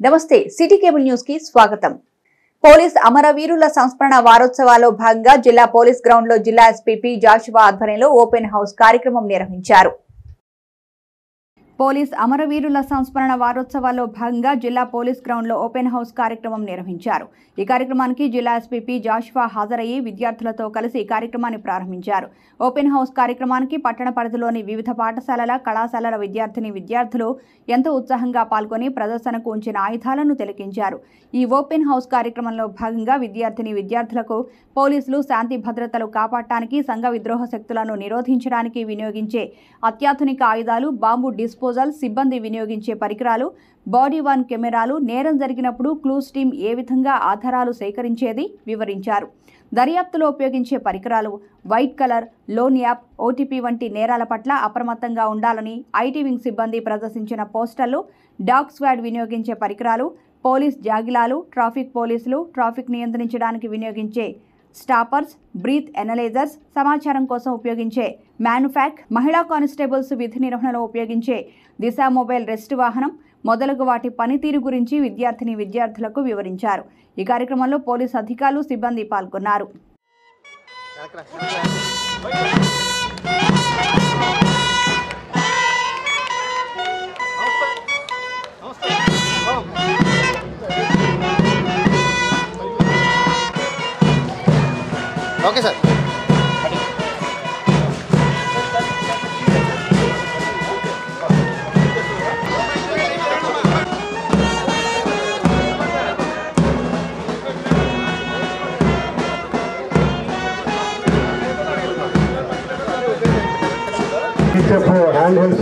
నమస్తే city cable news కి స్వాగతం పోలీస్ అమరవీరుల సంస్మరణ వారోత్సవాల్లో భాగంగా జిల్లా పోలీస్ గ్రౌండ్ లో జిల్లా ఎస్పీపీ జాషువా ఆధ్వర్యంలో ఓపెన్ హౌస్ కార్యక్రమం నిర్వహించారు పోలీస్ అమరవీరుల సంస్మరణ వారోత్సవాల్లో భాగంగా జిల్లా పోలీస్ గ్రౌండ్ లో ఓపెన్ హౌస్ కార్యక్రమం నిర్వహించారు ఈ కార్యక్రమానికి జిల్లా ఎస్పీపీ జాషువా హాజరయ్యి విద్యార్థులతో కలిసి ఈ కార్యక్రమాన్ని ప్రారంభించారు ఓపెన్ హౌస్ కార్యక్రమానికి పట్టణ పరిధిలోని వివిధ పాఠశాలల కళాశాలల విద్యార్థిని విద్యార్థులు ఎంతో ఉత్సాహంగా పాల్గొని ప్రదర్శనకు ఉంచిన ఆయుధాలను తిలకించారు ఈ ఓపెన్ హౌస్ కార్యక్రమంలో భాగంగా విద్యార్థిని విద్యార్థులకు పోలీసులు శాంతి భద్రతలు కాపాడటానికి సంఘ విద్రోహ శక్తులను నిరోధించడానికి వినియోగించే అత్యాధునిక ఆయుధాలు బాంబు డిస్పోజల్ సిబ్బంది వినియోగించే పరికరాలు బాడీ వన్ కెమెరాలు నేరం జరిగినప్పుడు క్లూస్ టీం ఏ విధంగా ఆధారాలు సేకరించేది వివరించారు దర్యాప్తులో ఉపయోగించే పరికరాలు white collar loan app OTP వంటి నేరాల పట్ల అప్రమత్తంగా ఉండాలని ఐటీ వింగ్ సిబ్బంది ప్రదర్శించిన పోస్టర్లు డాగ్ స్క్వాడ్ వినియోగించే పరికరాలు పోలీస్ జాగిలాలు ట్రాఫిక్ పోలీసులు ట్రాఫిక్ నియంత్రించడానికి వినియోగించే స్టాపర్స్ బ్రీత్ ఎనలైజర్స్ సమాచారం కోసం ఉపయోగించే మ్యానుఫ్యాక్ మహిళా కానిస్టేబుల్స్ విధి నిర్వహణలో ఉపయోగించే దిశ మొబైల్ రెస్ట్ వాహనం మొదలగు వాటి పనితీరు గురించి విద్యార్థిని విద్యార్థులకు వివరించారు ఈ కార్యక్రమంలో పోలీస్ అధికారులు సిబ్బంది పాల్గొన్నారు ఓకే సార్ చెప్పు హ్యాండ్ హెల్ప్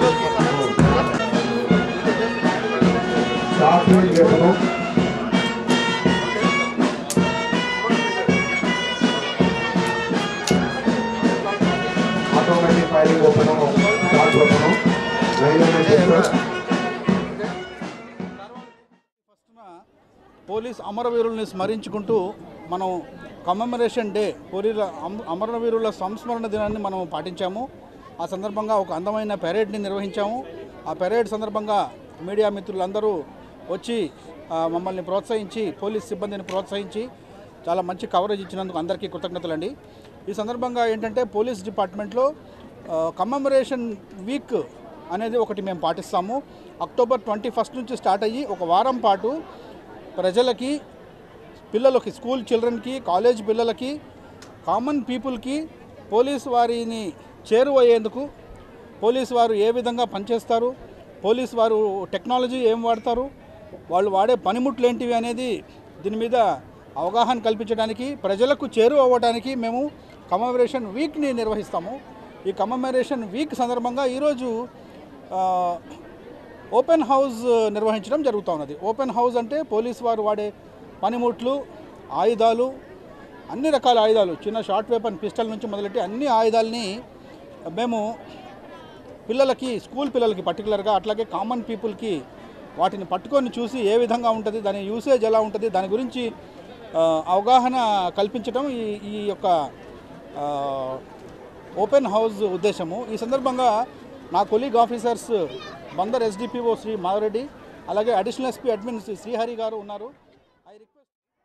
డాక్యుమెంట్ చెప్పను automatic filing open start open nine hundred ఫస్ట్న పోలీస్ అమరవీరుల్ని స్మరించుకుంటూ మనం కమెమరేషన్ డే పోలీల అమ- అమరవీరుల సంస్మరణ దినాన్ని మనం పాటించాము ఆ సందర్భంగా ఒక అందమైన పెరేడ్ని నిర్వహించాము ఆ పెరేడ్ సందర్భంగా మీడియా మిత్రులందరూ వచ్చి ఆ, మమ్మల్ని ప్రోత్సహించి పోలీస్ సిబ్బందిని ప్రోత్సహించి చాలా మంచి కవరేజ్ ఇచ్చినందుకు అందరికీ కృతజ్ఞతలండి ఈ సందర్భంగా ఏంటంటే పోలీస్ డిపార్ట్మెంట్లో కమెమరేషన్ వీక్ అనేది ఒకటి మేము పాటిస్తాము అక్టోబర్ ట్వంటీ ఫస్ట్ నుంచి స్టార్ట్ అయ్యి ఒక వారం పాటు ప్రజలకి పిల్లలకి స్కూల్ చిల్డ్రన్కి కాలేజ్ పిల్లలకి కామన్ పీపుల్కి పోలీస్ వారిని చేరువయ్యేందుకు పోలీస్ వారు ఏ విధంగా పనిచేస్తారు పోలీస్ వారు టెక్నాలజీ ఏం వాడతారు వాళ్ళు వాడే పనిముట్లు ఏంటివి అనేది దీని మీద అవగాహన కల్పించడానికి ప్రజలకు చేరువ అవ్వడానికి మేము కమమరేషన్ వీక్ని నిర్వహిస్తాము ఈ కమమరేషన్ వీక్ సందర్భంగా ఈరోజు ఆ, ఓపెన్ హౌస్ నిర్వహించడం జరుగుతూ ఉన్నది ఓపెన్ హౌస్ అంటే పోలీస్ వారు వాడే పనిముట్లు ఆయుధాలు అన్ని రకాల ఆయుధాలు చిన్న షార్ట్ వెపన్ పిస్టల్ నుంచి మొదలెట్టి అన్ని ఆయుధాలని మేము పిల్లలకి స్కూల్ పిల్లలకి పర్టికులర్గా అట్లాగే కామన్ పీపుల్కి వాటిని పట్టుకొని చూసి ఏ విధంగా ఉంటుంది దాని యూసేజ్ ఎలా ఉంటుంది దాని గురించి ఆ, అవగాహన కల్పించడం ఈ ఈ యొక్క ఆ, ఓపెన్ హౌస్ ఉద్దేశము ఈ సందర్భంగా నా colleague officers Bandar SDPO Shri Madhavareddy అలాగే additional SP admin Shri Srihari గారు ఉన్నారు ఐ రిక్వెస్ట్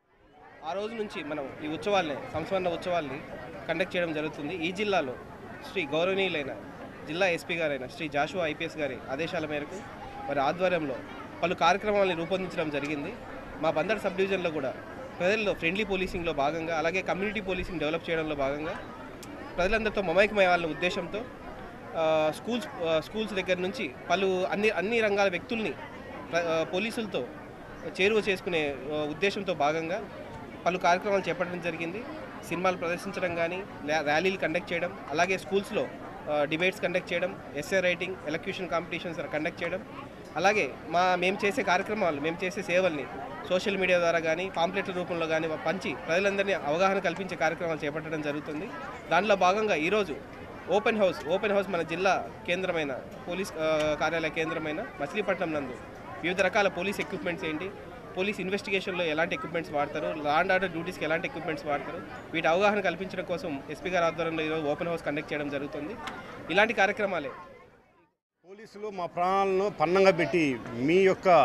ఆ రోజు నుంచి మనం ఈ ఉత్సవాల్ని సంస్మరణ ఉత్సవాల్ని కండక్ట్ చేయడం జరుగుతుంది ఈ జిల్లాలో శ్రీ గౌరవనీయులైన జిల్లా ఎస్పీ గారైన శ్రీ జాషువా ఐపీఎస్ గారి ఆదేశాల మేరకు మరి ఆధ్వర్యంలో పలు కార్యక్రమాలను రూపొందించడం జరిగింది మా బందర్ సబ్ డివిజన్లో కూడా ప్రజల్లో ఫ్రెండ్లీ పోలీసింగ్లో భాగంగా అలాగే కమ్యూనిటీ పోలీసింగ్ డెవలప్ చేయడంలో భాగంగా ప్రజలందరితో మమైకమయ్యాలన్న ఉద్దేశంతో ఆ, స్కూల్స్ ఆ, స్కూల్స్ దగ్గర నుంచి పలు అన్ని అన్ని రంగాల వ్యక్తుల్ని ప్ర- ఆ, పోలీసులతో చేరువ చేసుకునే ఆ, ఉద్దేశంతో భాగంగా పలు కార్యక్రమాలు చేపట్టడం జరిగింది సినిమాలు ప్రదర్శించడం కానీ ర్యా- ర్యాలీలు కండక్ట్ చేయడం అలాగే స్కూల్స్లో డిబేట్స్ కండక్ట్ చేయడం essay writing elocution competitions conduct చేయడం అలాగే మా మేము చేసే కార్యక్రమాలు మేము చేసే సేవల్ని సోషల్ మీడియా ద్వారా కానీ పాంప్లెట్ల రూపంలో కానీ పంచి ప్రజలందరినీ అవగాహన కల్పించే కార్యక్రమాలు చేపట్టడం జరుగుతుంది దాంట్లో భాగంగా ఈరోజు ఓపెన్ హౌస్ ఓపెన్ హౌస్ మన జిల్లా కేంద్రమైన పోలీస్ ఆ, కార్యాలయ కేంద్రమైన మచిలీపట్నం నందు వివిధ రకాల పోలీస్ ఎక్విప్మెంట్స్ ఏంటి పోలీస్ ఇన్వెస్టిగేషన్లో ఎలాంటి ఎక్విప్మెంట్స్ వాడతారు లా అండ్ ఆర్డర్ డ్యూటీస్కి ఎలాంటి ఎక్విప్మెంట్స్ వాడతారు వీటి అవగాహన కల్పించడం కోసం ఎస్పీ గారి ఆధ్వర్యంలో ఈరోజు ఓపెన్ హౌస్ కండక్ట్ చేయడం జరుగుతుంది ఇలాంటి కార్యక్రమాలే పోలీసులు మా ప్రాణాలను పన్నంగా పెట్టి మీ యొక్క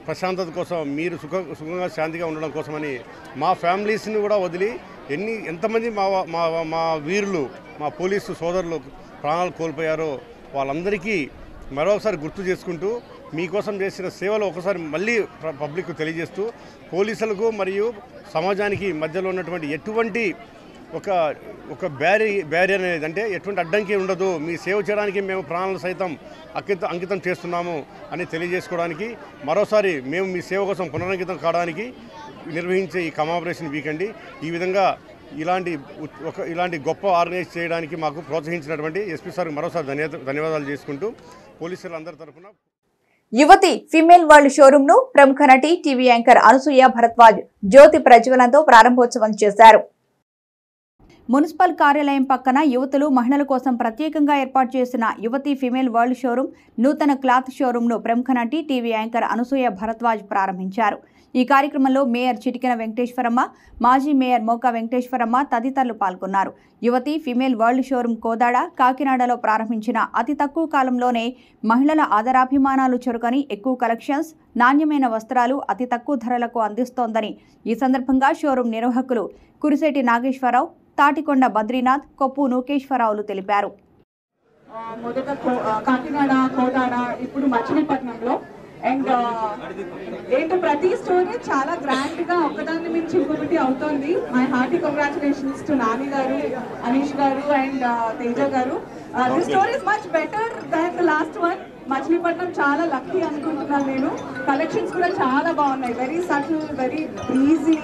ప్రశాంతత కోసం మీరు సుఖ సుఖంగా శాంతిగా ఉండడం కోసమని మా ఫ్యామిలీస్ని కూడా వదిలి ఎన్ని ఎంతమంది మా మా మా వీరులు మా పోలీసు సోదరులు ప్రాణాలు కోల్పోయారో వాళ్ళందరికీ మరొకసారి గుర్తు చేసుకుంటూ మీకోసం చేసిన సేవలు ఒకసారి మళ్ళీ ప్ర- పబ్లిక్ తెలియజేస్తూ పోలీసులకు మరియు సమాజానికి మధ్యలో ఉన్నటువంటి ఎటువంటి ఒక ఒక బ్యారీ బ్యారియర్ అనేది అంటే ఎటువంటి అడ్డంకి ఉండదు మీ సేవ చేయడానికి మేము ప్రాణాలు సైతం అంకితం అంకితం చేస్తున్నాము అని తెలియజేసుకోవడానికి మరోసారి మేము మీ సేవ కోసం పునరంకితం కావడానికి నిర్వహించే ఈ కమాపరేషన్ వీకండి ఈ విధంగా ఇలాంటి ఉత్- ఒక ఇలాంటి గొప్ప ఆర్గనైజ్ చేయడానికి మాకు ప్రోత్సహించినటువంటి ఎస్పీ సార్కి మరోసారి ధన్యవాద ధన్యవాదాలు చేసుకుంటూ పోలీసులందరి తరఫున యువతి ఫిమేల్ వరల్డ్ షోరూమ్ ను ప్రముఖ నటి టీవీ యాంకర్ అనసూయ భరద్వాజ్ జ్యోతి ప్రజ్వలంతో ప్రారంభోత్సవం చేశారు మున్సిపల్ కార్యాలయం పక్కన యువతులు మహిళల కోసం ప్రత్యేకంగా ఏర్పాటు చేసిన యువతి ఫిమేల్ వరల్డ్ షోరూమ్ నూతన క్లాత్ షోరూంను ప్రముఖ నటి టీవీ యాంకర్ అనసూయ భరద్వాజ్ ప్రారంభించారు ఈ కార్యక్రమంలో మేయర్ చిటికెన వెంకటేశ్వరమ్మ మాజీ మేయర్ మోకా వెంకటేశ్వరమ్మ తదితరులు పాల్గొన్నారు యువతి ఫిమేల్ వరల్డ్ షోరూమ్ కోదాడ కాకినాడలో ప్రారంభించిన అతి తక్కువ కాలంలోనే మహిళల ఆదరాభిమానాలు చురుకని ఎక్కువ కలెక్షన్స్ నాణ్యమైన వస్త్రాలు అతి తక్కువ ధరలకు అందిస్తోందని ఈ సందర్భంగా షోరూం నిర్వాహకులు కురిశెట్టి నాగేశ్వరరావు తాటికొండ బద్రీనాథ్ కొప్పు నూకేశ్వరరావులు తెలిపారు ఆ, మొదట కో- ఆ, కాకినాడ కోదాడ ఇప్పుడు మచిలీపట్నంలో అండ్ ఏంటో ప్రతి స్టోరీ చాలా గ్రాండ్ గా ఒకదాన్ని మించి ఇంకొకటి అవుతోంది my hearty congratulations to Nani గారు అనీష్ గారు అండ్ తేజ గారు the story is much better than the last one Machilipatnam చాలా లక్కీ అనుకుంటున్నాను నేను కలెక్షన్స్ కూడా చాలా బాగున్నాయి వెరీ సటిల్ వెరీ ఈజీ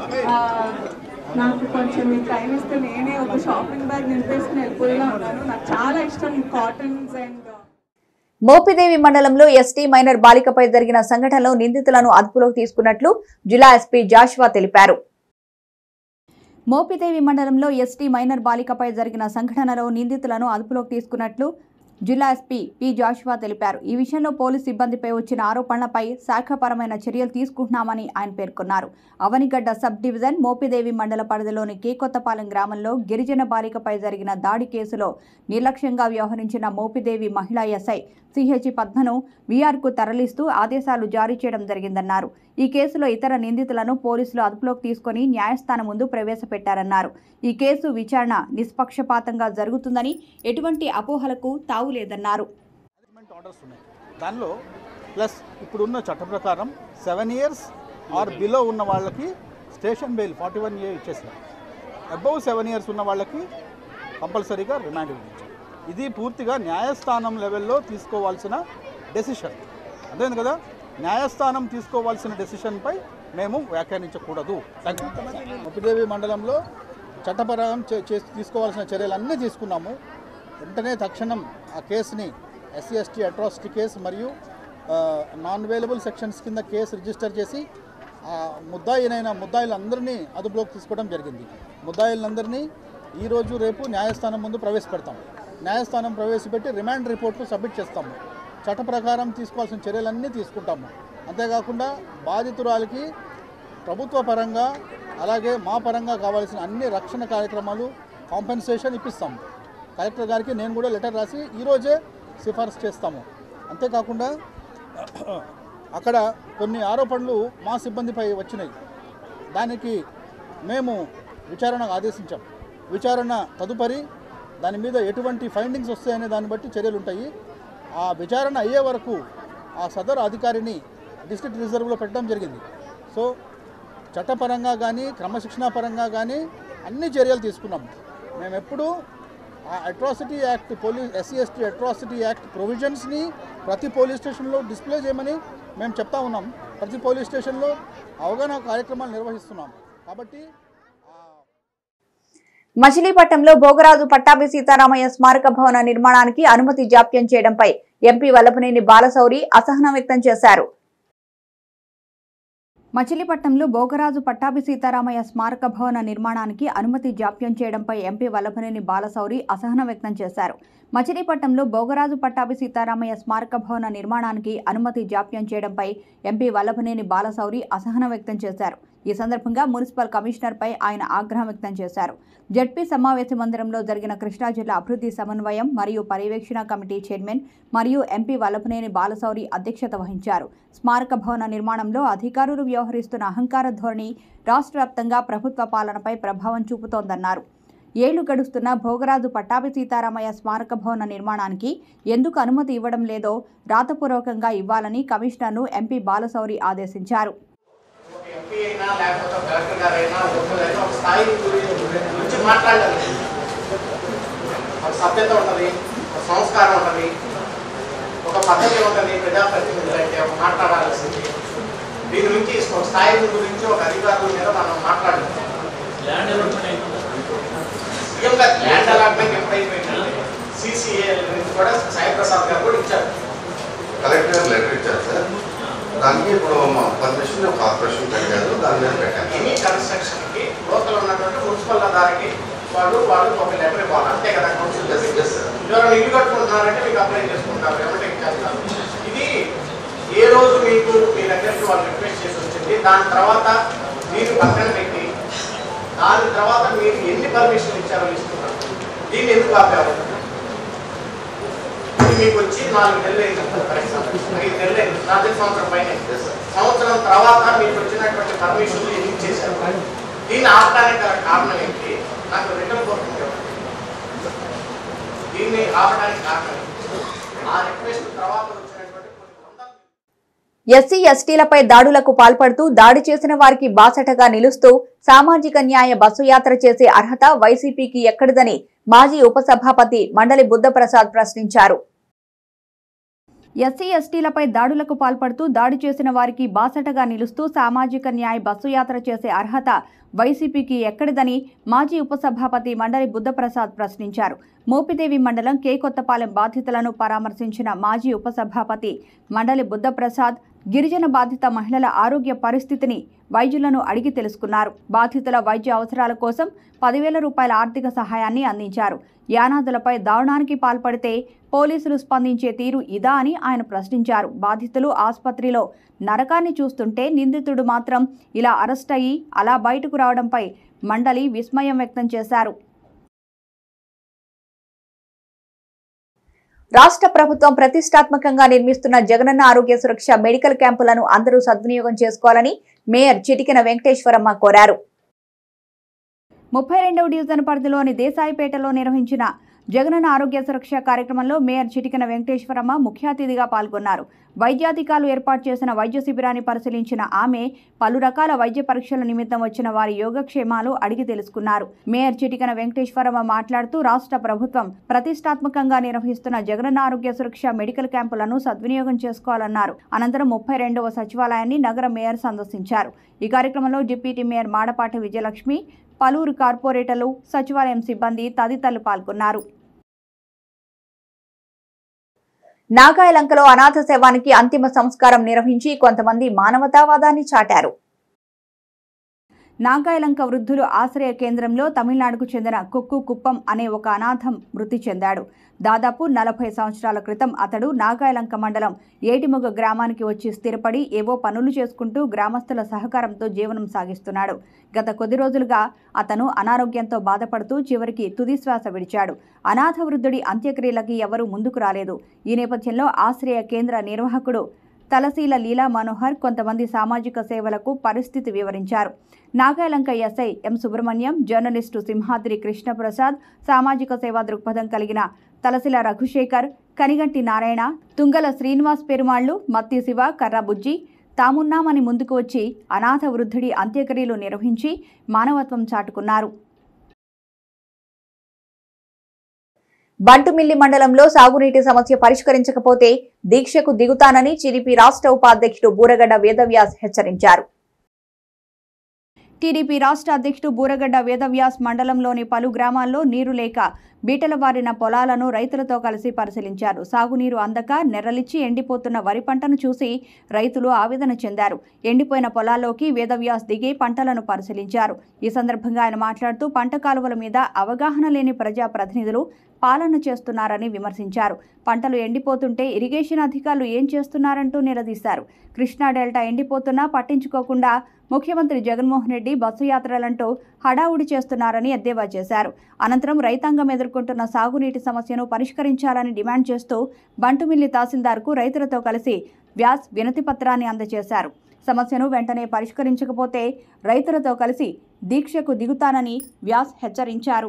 నాకు కొంచెం మీకు టైం ఇస్తే నేనే ఒక షాపింగ్ బ్యాగ్ నింపేసుకుని వెళ్ళిపోయేలా ఉన్నాను నాకు చాలా ఇష్టం కాటన్స్ అండ్ మోపిదేవి మండలంలో ఎస్టీ మైనర్ బాలికపై జరిగిన సంఘటనలో నిందితులను అదుపులోకి తీసుకున్నట్లు జిల్లా ఎస్పీ జాషువా తెలిపారు మోపిదేవి మండలంలో ఎస్టీ మైనర్ బాలికపై జరిగిన సంఘటనలో నిందితులను అదుపులోకి తీసుకున్నట్లు జిల్లా ఎస్పీ పి జాషువా తెలిపారు ఈ విషయంలో పోలీసు సిబ్బందిపై వచ్చిన ఆరోపణలపై శాఖపరమైన చర్యలు తీసుకుంటున్నామని ఆయన పేర్కొన్నారు అవనిగడ్డ సబ్ డివిజన్ మోపిదేవి మండల పరిధిలోని కేకొత్తపాలెం గ్రామంలో గిరిజన బాలికపై జరిగిన దాడి కేసులో నిర్లక్ష్యంగా వ్యవహరించిన మోపిదేవి మహిళా ఎస్ఐ సిహెచ్ పద్మను వీఆర్కు తరలిస్తూ ఆదేశాలు జారీ చేయడం జరిగిందన్నారు ఈ కేసులో ఇతర నిందితులను పోలీసులు అదుపులోకి తీసుకొని న్యాయస్థానం ముందు ప్రవేశపెట్టారన్నారు ఈ కేసు విచారణ నిష్పక్షపాతంగా జరుగుతుందని ఎటువంటి అపోహలకు తావులేదన్నారు మేనేజ్మెంట్ ఆర్డర్స్ ఉన్నాయి దానిలో ప్లస్ ఇప్పుడున్న చట్ట ప్రకారం సెవెన్ ఇయర్స్ ఆర్ బిలో ఉన్న వాళ్ళకి station bail forty one A ఇచ్చేసారు అబౌవ్ సెవెన్ ఇయర్స్ ఉన్న వాళ్ళకి కంపల్సరీగా రిమాండ్ విధించారు ఇది పూర్తిగా న్యాయస్థానం లెవెల్లో తీసుకోవాల్సిన డెసిషన్ అర్థమైంది కదా న్యాయస్థానం తీసుకోవాల్సిన డెసిషన్పై మేము వ్యాఖ్యానించకూడదు ముప్పిదేవి మండలంలో చట్టపరం చే- చేసి తీసుకోవాల్సిన చర్యలన్నీ తీసుకున్నాము వెంటనే తక్షణం ఆ కేసుని ఎస్సీ ఎస్టీ అట్రాసిటీ కేసు మరియు నాన్ అవైలబుల్ సెక్షన్స్ కింద కేసు రిజిస్టర్ చేసి ఆ ముద్దాయినైన ముద్దాయిలందరినీ అదుపులోకి తీసుకోవడం జరిగింది ముద్దాయిలందరినీ ఈరోజు రేపు న్యాయస్థానం ముందు ప్రవేశపెడతాం న్యాయస్థానం ప్రవేశపెట్టి రిమాండ్ రిపోర్ట్లు సబ్మిట్ చేస్తాము చట్ట ప్రకారం తీసుకోవాల్సిన చర్యలన్నీ తీసుకుంటాము అంతేకాకుండా బాధితురాలికి ప్రభుత్వ పరంగా అలాగే మా పరంగా కావాల్సిన అన్ని రక్షణ కార్యక్రమాలు కాంపెన్సేషన్ ఇప్పిస్తాము కలెక్టర్ గారికి నేను కూడా లెటర్ రాసి ఈరోజే సిఫార్సు చేస్తాము అంతేకాకుండా అక్కడ కొన్ని ఆరోపణలు మా సిబ్బందిపై వచ్చినాయి దానికి మేము విచారణకు ఆదేశించాం విచారణ తదుపరి దాని మీద ఎటువంటి ఫైండింగ్స్ వస్తాయనే దాన్ని బట్టి చర్యలు ఉంటాయి ఆ విచారణ అయ్యే వరకు ఆ సదరు అధికారిని డిస్ట్రిక్ట్ రిజర్వ్లో పెట్టడం జరిగింది సో చట్టపరంగా కానీ క్రమశిక్షణా పరంగా కానీ అన్ని చర్యలు తీసుకున్నాము మేము ఎప్పుడూ ఆ atrocity act police SC ST atrocity act ప్రొవిజన్స్ని ప్రతి పోలీస్ స్టేషన్లో డిస్ప్లే చేయమని మేము చెప్తా ఉన్నాం ప్రతి పోలీస్ స్టేషన్లో అవగాహన కార్యక్రమాలు నిర్వహిస్తున్నాం కాబట్టి ఆ, మచిలీపట్నంలో భోగరాజు పట్టాభి సీతారామయ్య స్మారక భవన నిర్మాణానికి అనుమతి జాప్యం చేయడంపై ఎంపీ వల్లభనేని బాలశౌరి అసహనం వ్యక్తం చేశారు మచిలీపట్నంలో భోగరాజు పట్టాభి సీతారామయ్య స్మారక భవన నిర్మాణానికి అనుమతి జాప్యం చేయడంపై ఎంపీ వల్లభనేని బాలశౌరి అసహనం వ్యక్తం చేశారు మచిలీపట్నంలో భోగరాజు పట్టాభి సీతారామయ్య స్మారక భవన నిర్మాణానికి అనుమతి జాప్యం చేయడంపై ఎంపీ వల్లభనేని బాలశౌరి అసహనం వ్యక్తం చేశారు ఈ సందర్భంగా మున్సిపల్ కమిషనర్పై ఆయన ఆగ్రహం వ్యక్తం చేశారు జడ్పీ సమావేశ మందిరంలో జరిగిన కృష్ణా జిల్లా అభివృద్ధి సమన్వయం మరియు పర్యవేక్షణ కమిటీ చైర్మన్ మరియు ఎంపీ వల్లభనేని బాలశౌరి అధ్యక్షత వహించారు స్మారక భవన నిర్మాణంలో అధికారులు వ్యవహరిస్తున్న అహంకార ధోరణి రాష్ట్ర వ్యాప్తంగా ప్రభుత్వ పాలనపై ప్రభావం చూపుతోందన్నారు ఏళ్లు గడుస్తున్న భోగరాజు పట్టాభి సీతారామయ్య స్మారక భవన నిర్మాణానికి ఎందుకు అనుమతి ఇవ్వడం లేదో రాతపూర్వకంగా ఇవ్వాలని కమిషనర్ను ఎంపీ బాలశౌరి ఆదేశించారు ఎంపీ అయినా లేకపోతే కలెక్టర్ గారు అయినా ఒక్కరైనా ఒక స్థాయి గురించి మాట్లాడాలి ఒక సభ్యత ఉంటుంది ఒక సంస్కారం ఉంటుంది ఒక పద్ధతి ఉంటుంది ప్రజాప్రతినిధులు అంటే ఒక మాట్లాడాల్సింది దీని నుంచి ఒక స్థాయి గురించి ఒక అధికారుల మీద మనం మాట్లాడాలి సీఎం గారు ల్యాండ్ అలాట్మెంట్ ఎప్పుడైపోయిందంటే సిసిఏ గురించి కూడా సాయి ప్రసాద్ గారు కూడా ఇచ్చారు కలెక్టర్ లెటర్ ఇచ్చారు సార్ దానికి ఇప్పుడు మా పర్మిషన్ కార్పొరేషన్ పెట్టారు దాని మీద పెట్టాను ఎనీ కన్స్ట్రక్షన్ కి లోకల్ ఉన్నటువంటి మున్సిపల్ అథారిటీ వాళ్ళు వాళ్ళు ఒక లెటర్ ఇవ్వాలి అంతే కదా కౌన్సిల్ Yes, yes, sir. ఎవరైనా ఇల్లు కట్టుకుంటున్నారంటే మీకు అప్లై చేసుకుంటారు ఎవరికి చేస్తారు ఇది ఏ రోజు మీకు మీ దగ్గరికి వాళ్ళు రిక్వెస్ట్ చేసి వచ్చింది దాని తర్వాత మీరు పక్కన పెట్టి దాని తర్వాత మీరు ఎన్ని పర్మిషన్ ఇచ్చారో ఇస్తున్నారు దీన్ని ఎందుకు ఆపారు ఇది మీకు వచ్చి నాలుగు నెలలు అయింది ఫర్ ఎగ్జాంపుల్ ఐదు నెలలు అయింది నాలుగు సంవత్సరం పైన Yes, sir. సంవత్సరం తర్వాత మీకు వచ్చినటువంటి పర్మిషన్లు ఎన్ని ఇచ్చేసారు దీన్ని ఆపడానికి గల కారణం ఏంటి నాకు రిటర్న్ కోరుతుంది దీన్ని ఆపడానికి కారణం ఏంటి? ఆ రిక్వెస్ట్ తర్వాత వచ్చినటువంటి కొన్ని వందల ఎస్సీ ఎస్టీలపై దాడులకు పాల్పడుతూ దాడి చేసిన వారికి బాసటగా నిలుస్తూ సామాజిక న్యాయ బస్సు యాత్ర చేసే అర్హత వైసీపీకి ఎక్కడిదని మాజీ ఉపసభాపతి మండలి బుద్ధప్రసాద్ ప్రశ్నించారు ఎస్సీ ఎస్టీలపై దాడులకు పాల్పడుతూ దాడి చేసిన వారికి బాసటగా నిలుస్తూ సామాజిక న్యాయ బస్సు యాత్ర చేసే అర్హత వైసీపీకి ఎక్కడిదని మాజీ ఉపసభాపతి మండలి బుద్ధప్రసాద్ ప్రశ్నించారు మోపిదేవి మండలం కే కొత్తపాలెం బాధితులను పరామర్శించిన మాజీ ఉపసభాపతి మండలి బుద్ధప్రసాద్ గిరిజన బాధిత మహిళల ఆరోగ్య పరిస్థితిని వైద్యులను అడిగి తెలుసుకున్నారు బాధితుల వైద్య అవసరాల కోసం పదివేల రూపాయల ఆర్థిక సహాయాన్ని అందించారు యానాదులపై దారుణానికి పాల్పడితే పోలీసులు స్పందించే తీరు ఇదా అని ఆయన ప్రశ్నించారు బాధితులు ఆసుపత్రిలో నరకాన్ని చూస్తుంటే నిందితుడు మాత్రం ఇలా అరెస్ట్ అయ్యి అలా బయటకు రావడంపై మండలి విస్మయం వ్యక్తం చేశారు రాష్ట్ర ప్రభుత్వం ప్రతిష్టాత్మకంగా నిర్మిస్తున్న జగనన్న ఆరోగ్య సురక్ష మెడికల్ క్యాంపులను అందరూ సద్వినియోగం చేసుకోవాలని మేయర్ చిటికెన వెంకటేశ్వరమ్మ కోరారు ముప్పై రెండవ డివిజన్ పరిధిలోని దేశాయిపేటలో నిర్వహించిన జగనన్న ఆరోగ్య సురక్ష కార్యక్రమంలో మేయర్ చిటికెన వెంకటేశ్వరమ్మ ముఖ్య అతిథిగా పాల్గొన్నారు వైద్యాధికారులు ఏర్పాటు చేసిన వైద్య శిబిరాన్ని పరిశీలించిన ఆమె పలు రకాల వైద్య పరీక్షల నిమిత్తం వచ్చిన వారి యోగక్షేమాలు అడిగి తెలుసుకున్నారు మేయర్ చిటికెన వెంకటేశ్వరమ్మ మాట్లాడుతూ రాష్ట్ర ప్రభుత్వం ప్రతిష్టాత్మకంగా నిర్వహిస్తున్న జగనన్న ఆరోగ్య సురక్ష మెడికల్ క్యాంపులను సద్వినియోగం చేసుకోవాలన్నారు అనంతరం ముప్పై రెండవ సచివాలయాన్ని నగర మేయర్ సందర్శించారు ఈ కార్యక్రమంలో డిప్యూటీ మేయర్ మాడపాటి విజయలక్ష్మి పలువురు కార్పొరేటర్లు సచివాలయం సిబ్బంది తదితరులు పాల్గొన్నారు నాగాయలంకలో అనాథ శవానికి అంతిమ సంస్కారం నిర్వహించి కొంతమంది మానవతావాదాన్ని చాటారు నాగాయలంక వృద్ధులు ఆశ్రయ కేంద్రంలో తమిళనాడుకు చెందిన కుక్కు కుప్పం అనే ఒక అనాథం మృతి చెందాడు దాదాపు నలభై సంవత్సరాల క్రితం అతడు నాగాయలంక మండలం ఏటిమొగ గ్రామానికి వచ్చి స్థిరపడి ఏవో పనులు చేసుకుంటూ గ్రామస్తుల సహకారంతో జీవనం సాగిస్తున్నాడు గత కొద్ది రోజులుగా అతను అనారోగ్యంతో బాధపడుతూ చివరికి తుది శ్వాస విడిచాడు అనాథ వృద్ధుడి అంత్యక్రియలకి ఎవరూ ముందుకు రాలేదు ఈ నేపథ్యంలో ఆశ్రయ కేంద్ర నిర్వాహకుడు తలశీల లీలా మనోహర్ కొంతమంది సామాజిక సేవలకు పరిస్థితి వివరించారు Nagalanka SI M Subrahmanyam journalist Simhadri Krishnaprasad సామాజిక సేవా దృక్పథం కలిగిన తలశిల రఘుశేఖర్ కనిగంటి నారాయణ తుంగల శ్రీనివాస్ పెరుమాళ్లు మత్తి శివ కర్రాబుజ్జి తామున్నామని ముందుకు వచ్చి అనాథ వృద్ధుడి అంత్యక్రియలు నిర్వహించి మానవత్వం చాటుకున్నారు బంటుమిల్లి మండలంలో సాగునీటి సమస్య పరిష్కరించకపోతే దీక్షకు దిగుతానని టీడీపీ రాష్ట్ర ఉపాధ్యక్షుడు బూరగడ్డ వేదవ్యాస్ హెచ్చరించారు టీడీపీ రాష్ట్ర అధ్యక్షుడు బూరగడ్డ వేదవ్యాస్ మండలంలోని పలు గ్రామాల్లో నీరు లేక బీటల వారిన పొలాలను రైతులతో కలిసి పరిశీలించారు సాగునీరు అందక నెర్రలిచ్చి ఎండిపోతున్న వరి పంటను చూసి రైతులు ఆవేదన చెందారు ఎండిపోయిన పొలాల్లోకి వేదవ్యాస్ దిగి పంటలను పరిశీలించారు ఈ సందర్భంగా ఆయన మాట్లాడుతూ పంట కాలువల మీద అవగాహన లేని ప్రజా ప్రతినిధులు పాలన చేస్తున్నారని విమర్శించారు పంటలు ఎండిపోతుంటే ఇరిగేషన్ అధికారులు ఏం చేస్తున్నారంటూ నిలదీశారు కృష్ణా డెల్టా ఎండిపోతున్నా పట్టించుకోకుండా ముఖ్యమంత్రి జగన్మోహన్ రెడ్డి బస్సు యాత్రలంటూ హడావుడి చేస్తున్నారని ఎద్దేవా చేశారు అనంతరం రైతాంగం ఎదుర్కొంటున్న సాగునీటి సమస్యను పరిష్కరించాలని డిమాండ్ చేస్తూ బంటుమిల్లి తహసీల్దార్కు రైతులతో కలిసి వ్యాస్ వినతి పత్రాన్ని అందజేశారు సమస్యను వెంటనే పరిష్కరించకపోతే రైతులతో కలిసి దీక్షకు దిగుతానని వ్యాస్ హెచ్చరించారు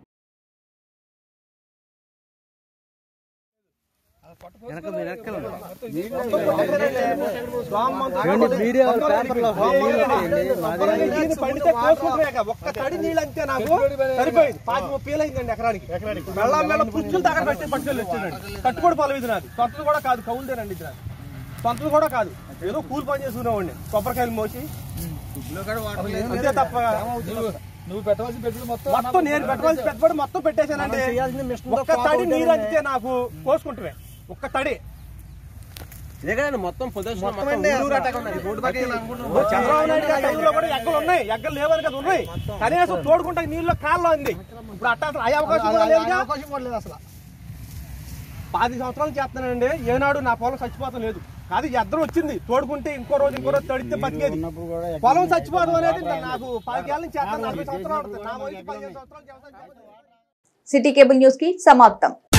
పండితే కోసుకుంటున్నాయి కదా, ఒక్క తడి నీళ్ళు అంతే నాకు సరిపోయింది పాతి ముప్పై వేలు అయిందండి ఎకరానికి మెల్ల మెల్ల పుచ్చులు దగ్గర పెట్టి పట్టుకెళ్ళి వచ్చిందండి కట్టుబడి పొలం ఇది నాది సొంతలు కూడా కాదు కౌంటేనండి ఇది నాది సొంతలు కూడా కాదు ఏదో కూలి పని చేసుకునేవాడిని కొబ్బరికాయలు మోసి అంతే తప్ప నువ్వు పెట్టవలసిన పెట్టుబడి మొత్తం మొత్తం నేను పెట్టవలసి పెట్టుబడి మొత్తం పెట్టేశానండి ఒక్క తడి నీరు అంతే నాకు కోసుకుంటున్నాయి ఒక్క తడి మొత్తం పొజిషన్ మొత్తం ఊరూరు అటాక్ ఉన్నది. చంద్రబాబు నాయుడు గారి టైంలో కూడా ఎగ్గలు ఉన్నాయి ఎగ్గలు లేవని కదా ఉన్నాయి కనీసం తోడుకుంటే నీళ్ళు కాల్లో ఉంది ఇప్పుడు అట్ట అసలు అయ్యే అవకాశం కూడా లేదుగా. అవకాశం కూడా లేదు అసలు పది సంవత్సరాలు చేస్తానండి ఏనాడు నా పొలం చచ్చిపోతాం లేదు కాదు ఎద్దరు వచ్చింది తోడుకుంటే ఇంకో రోజు ఇంకో రోజు తడితే బతికేది పొలం చచ్చిపోవడం అనేది నాకు పదికేళ్ళ నుంచి చేస్తాను నలభై సంవత్సరాలు అవుతుంది. నా వయసు పదిహేను సంవత్సరాలు వ్యవసాయం చేస్తాను. సిటీ కేబుల్ న్యూస్ కి సమాప్తం